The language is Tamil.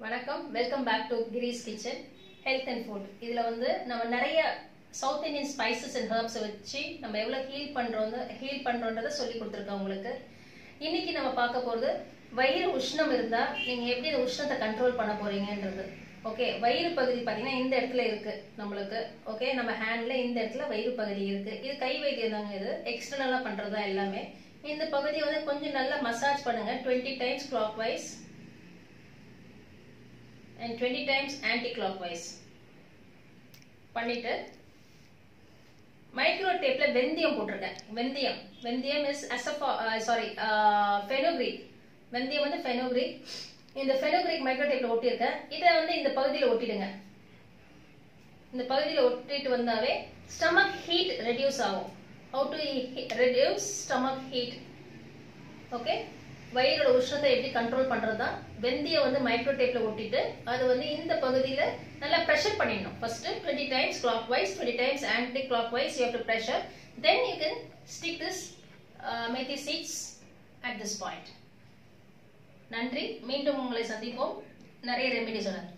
வணக்கம் welcome back to Grace kitchen health and food இதில் வந்து நம்ம நிறைய சவுத் இந்தியன் ஸ்பைசஸ் அண்ட் ஹர்ப்ஸை வச்சு நம்ம எவ்வளோ ஹீல் பண்ணுறோம் ஹீல் பண்ணுறோன்றதை சொல்லி கொடுத்துருக்கோம் உங்களுக்கு இன்னைக்கு நம்ம பார்க்க போகிறது வயிறு உஷ்ணம் இருந்தால் நீங்கள் எப்படி இந்த உஷ்ணத்தை கண்ட்ரோல் பண்ண போறீங்கன்றது ஓகே வயிறு பகுதி பார்த்தீங்கன்னா இந்த இடத்துல இருக்கு நம்மளுக்கு ஓகே நம்ம ஹேண்ட்ல இந்த இடத்துல வயிறு பகுதி இருக்கு இது கை வைத்தியம் தாங்க இது எக்ஸ்டர்னலாக பண்ணுறது தான் எல்லாமே இந்த பகுதியை வந்து கொஞ்சம் நல்லா மசாஜ் பண்ணுங்க twenty times clockwise and twenty times anticlockwise பண்ணிட்டு மைக்ரோ டேப்ல வெந்தயம் போட்டிருக்கேன் வெந்தயம் வெந்தயம் இஸ் அசஃபா சாரி ஃபெனோக்ரிக் வெந்தயம் வந்து ஃபெனோக்ரிக் இந்த ஃபெனோக்ரிக் மைக்ரோ டேப்ல ஒட்டியிருக்கேன் இதை வந்து இந்த பகுதியில் ஒட்டிடுங்க இந்த பகுதியில் ஒட்டிட்டு வந்தாவே ஸ்டமக் ஹீட் ரெடியூஸ் ஆகும் how to reduce stomach heat okay வயிறோட உஷ்ணத்தை எப்படி கண்ட்ரோல் பண்றது தான் வெந்தயம் வந்து மைக்ரோ டேப்ல ஒட்டிட்டு அது வந்து இந்த பகுதியில நல்லா ப்ரெஷர் பண்ணிடணும் first twenty times clockwise twenty times anticlockwise you have to pressure then you can stick this methi seeds at this point நன்றி மீண்டும் உங்களை சந்திப்போம் நிறைய ரெமெடிஸோட